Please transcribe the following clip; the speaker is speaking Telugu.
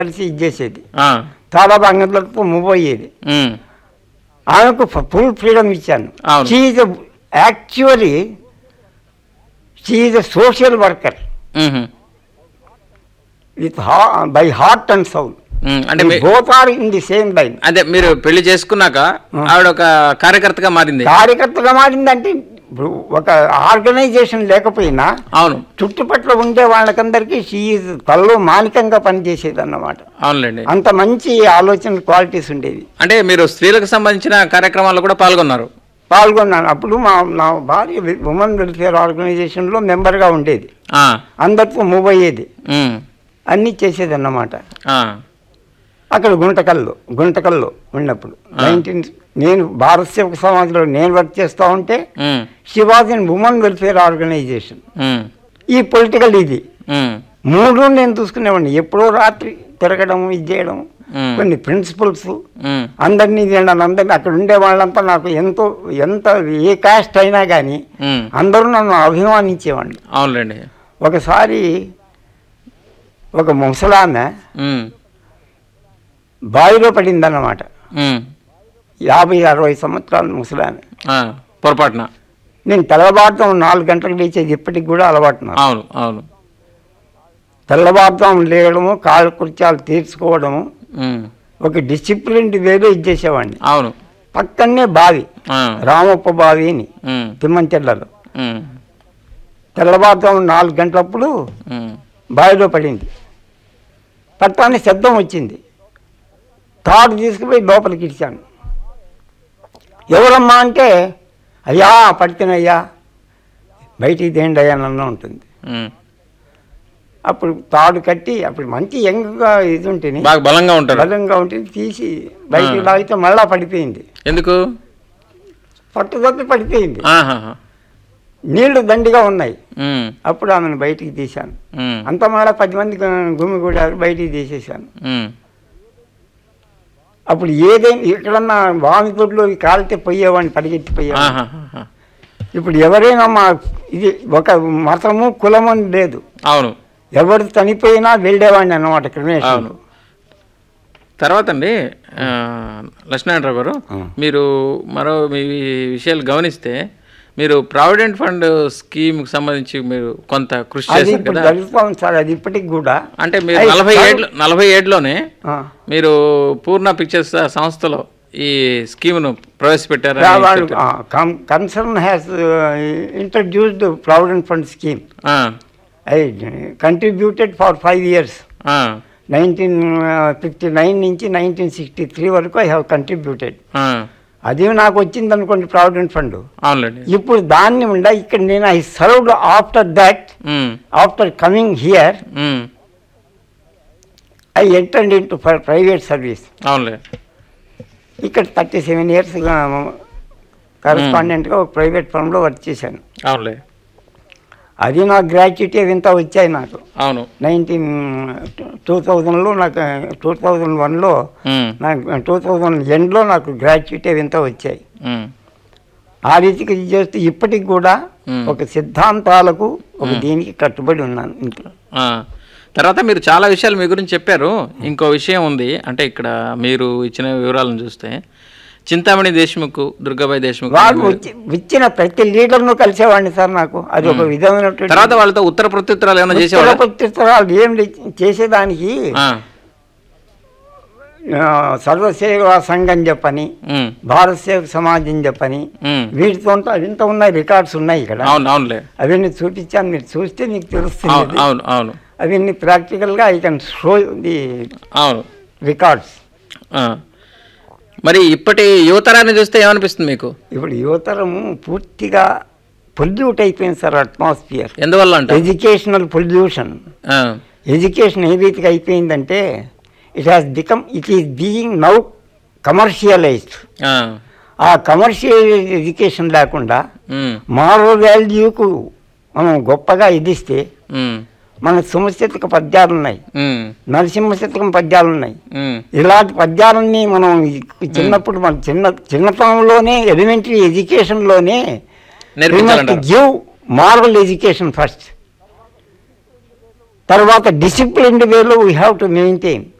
కలిసి ఇచ్చేసేది ఆ, తాలాబ్ అంగట్లతో మూవ్ అయ్యేది ఉమ్, ఆమెకు ఫుల్ ఫ్రీడమ్ ఇచ్చాను అవును. She actually she a social worker hmm, with by heart and soul um, అంటే మీ- both are in the same line అదే మీరు పెళ్లి చేసుకున్నాక ఆవిడ ఒక కార్యకర్తగా మారింది కార్యకర్తగా మారిందంటే ఇప్పుడు ఒక ఆర్గనైజేషన్ లేకపోయినా అవును చుట్టుపక్కల ఉండే వాళ్ళకందరికీ షీఈ్ తల్లో మానికంగా పనిచేసేది అన్నమాట అవునులేండి అంత మంచి ఆలోచన క్వాలిటీస్ ఉండేవి అంటే మీరు స్త్రీలకు సంబంధించిన కార్యక్రమాల్లో కూడా పాల్గొన్నారు పాల్గొన్నాను అప్పుడు మా నా భార్య ఉమెన్ వెల్ఫేర్ ఆర్గనైజేషన్లో మెంబర్గా ఉండేది ఆ, అందరితో మూవ్ అయ్యేది ఉమ్, అన్నీ చేసేది అన్నమాట ఆ, అక్కడ గుంటకల్లో గుంటకల్లో ఉన్నప్పుడు నైన్టీన్ నేను భారత సేవక సమాజంలో నేను వర్క్ చేస్తూ ఉంటే um, Shivaji women welfare organisation um, ఈ పొలిటికల్ ఇది ఉమ్, మూడు నేను చూసుకునేవాడిని ఎప్పుడో రాత్రి తిరగడం ఇది చేయడం ఉమ్, కొన్ని ప్రిన్సిపల్స్ ఉమ్, అందరినీ తినడం అందరినీ అక్కడ ఉండే వాళ్ళంతా నాకు ఎంతో ఎంత ఏ కాస్ట్ అయినా కానీ ఉమ్, అందరూ నన్ను అభిమానించేవాడిని అవునులేండి ఒకసారి ఒక ముసలామె ఉమ్, బావిలో పడిందన్నమాట ఉమ్, యాభై అరవై సంవత్సరాల ముసలామె ఆ, పొరపాటున నేను తెల్లవారుతాం నాలుగు గంటలకు లేచేది ఇప్పటికి కూడా అలవాటు నాకు అవును అవును తెల్లవారుతాం లేయడము కాళ్ళ కృత్యాలు తీర్చుకోవడము ఉమ్, ఒక డిసిప్లిన్ వేలో ఇచ్చేసేవాడిని అవును పక్కనే బావి ఆ, రామప్ప బావి అని ఉమ్, తిమ్మంచెల్లలో ఉమ్, తెల్లవారుతాం నాలుగు గంటలప్పుడు ఉమ్, బావిలో పడింది పట్టాన్ని శబ్దం వచ్చింది తాడు తీసుకుపోయి లోపలికి ఇచ్చాను ఎవరమ్మా అంటే అయ్యా పడితేనయ్యా బయటికి తేండి అయ్యా నన్ను ఉంటుంది ఉమ్. అప్పుడు తాడు కట్టి అప్పుడు మంచి యంగ్గా ఇది ఉంటుంది బాగా బలంగా ఉంటారు బలంగా ఉంటుంది తీసి బయటికి ఆ. లాగితే మళ్ళా పడిపోయింది ఎందుకు పట్టుదప్పి పడిపోయింది ఆహాహా. నీళ్లు దండిగా ఉన్నాయి ఉమ్, అప్పుడు ఆమెను బయటికి తీశాను ఉమ్, అంత మళ్ళా పది మంది గుమి కూడా బయటికి తీసేశాను ఉమ్, అప్పుడు ఏదైనా ఎక్కడన్నా వామి తొడ్లో కాలితే పోయేవాడిని పరిగెత్తి పోయేవాడిని ఆహాహాహా. ఇప్పుడు ఎవరైనా మా ఇది ఒక మతము కులము అని లేదు అవును ఎవరు చనిపోయినా వెళ్ళేవాడిని అన్నమాట క్రిమినేషన్ అవును. తర్వాత అండి ఆ, లక్ష్మీనారాయణరావు గారు ఆ. మీరు మరో మీ విషయాలు గమనిస్తే మీరు ప్రావిడెంట్ ఫండ్ స్కీమ్కి సంబంధించి మీరు కొంత కృషి అది చేశారు ఇప్పుడు కదా జరుగుతూ ఉంది సార్ అది ఇప్పటికి కూడా అంటే మీరు అది నలభై సార్- ఏళ్ళు నలభై ఏడులోనే ఆ. మీరు పూర్ణ పిక్చర్స్ సంస్థలో ఈ స్కీమ్ను ప్రవేశపెట్టారని వాళ్ళు చెప్పారు. Concern has introduced provident fund scheme ah, I contributed for five years ah, nineteen fifty nine నుంచి నైన్టీన్ సిక్స్టీ త్రీ వరకు ఐ హ్యావ్ కంట్రిబ్యూటెడ్ ఆ, అది నాకు వచ్చింది అనుకోండి ప్రావిడెంట్ ఫండ్ అవునులేండి ఇప్పుడు దాన్ని ఉండ ఇక్కడ నేను I served after that um, after coming here um, I entered in to private service అవునులే ఇక్కడ థర్టీ సెవెన్ ఇయర్స్ కరెస్పాండెంట్గా ఒక ప్రైవేట్ ఫర్మ్లో వర్క్ చేశాను అవునులే అది నాకు గ్రాట్యుటీ ఇంత వచ్చాయి నాకు అవును నైన్టీన్ టూ థౌజండ్లో నాకు టూ థౌజండ్ వన్లో ఉమ్, నాకు టూ థౌజండ్ ఎండ్లో నాకు గ్రాట్యుటీ ఇంత వచ్చాయి ఉమ్, ఆ రీతికి ఇది చేస్తూ ఇప్పటికి కూడా మ్మ్. ఒక సిద్ధాంతాలకు ఒక దీనికి కట్టుబడి ఉన్నాను ఇంట్లో ఆ. తర్వాత మీరు చాలా విషయాలు మీ గురించి చెప్పారు ఇంకో విషయం ఉంది అంటే ఇక్కడ మీరు ఇచ్చిన వివరాలను చూస్తే చింతామణి దేశ్ముఖ్ దుర్గాబాయి దేశ్ముఖ్ వాళ్ళు వచ్చి ఇచ్చిన ప్రతి లీడర్ను కలిసేవాడిని సార్ నాకు అది ఒక విధమైనటువంటి తర్వాత వాళ్ళతో ఉత్తర ప్రత్యుత్తరాలు ఏమైనా చేసేవాళ్ళ ఉత్తరపత్రికలు ఏం లే- చేసేదానికి ఆ, ఆ, సర్వసేవా సంఘం చెప్పని ఉమ్, భారత సేవక సమాజం చెప్పని ఉమ్. వీటితో అవింత ఉన్నాయి రికార్డ్స్ ఉన్నాయి ఇక్కడ అవును అవునులే అవన్నీ చూపించాను మీరు చూస్తే మీకు అవును తెలుస్తుంది అవును అవును అవన్నీ ప్రాక్టికల్గా ఐ కెన్ షో ది అవును రికార్డ్స్ ఆ. మరి ఇప్పటి యువతరాన్ని చూస్తే ఏమనిపిస్తుంది మీకు ఇప్పుడు యువతరము పూర్తిగా పొల్యూట్ అయిపోయింది సార్ అట్మాస్ఫియర్ ఎందువల్ల అంటే ఎడ్యుకేషనల్ పొల్యూషన్ ఆ, ఎడ్యుకేషన్ ఏ రీతిగా అయిపోయిందంటే it has become it is being now commercialised ah, ah commercial education లేకుండా ఉమ్, మారల్ వాల్యూకు మనం గొప్పగా ఇదిస్తే ఉమ్, మన సుమశతక పద్యాలు ఉన్నాయి ఉమ్, నరసింహ శతకం పద్యాలు ఉన్నాయి ఉమ్, ఇలాంటి పద్యాలన్నీ మనం ఈ చిన్నప్పుడు మన చిన్న చిన్నతనంలోనే ఎలిమెంటరీ ఎడ్యుకేషన్లోనే నేర్పించాలంటారు గివ్ మారల్ ఎడ్యుకేషన్ ఫస్ట్ తర్వాత డిసిప్లిన్డ్ వేలో వీ హ్యావ్ టు మెయింటైన్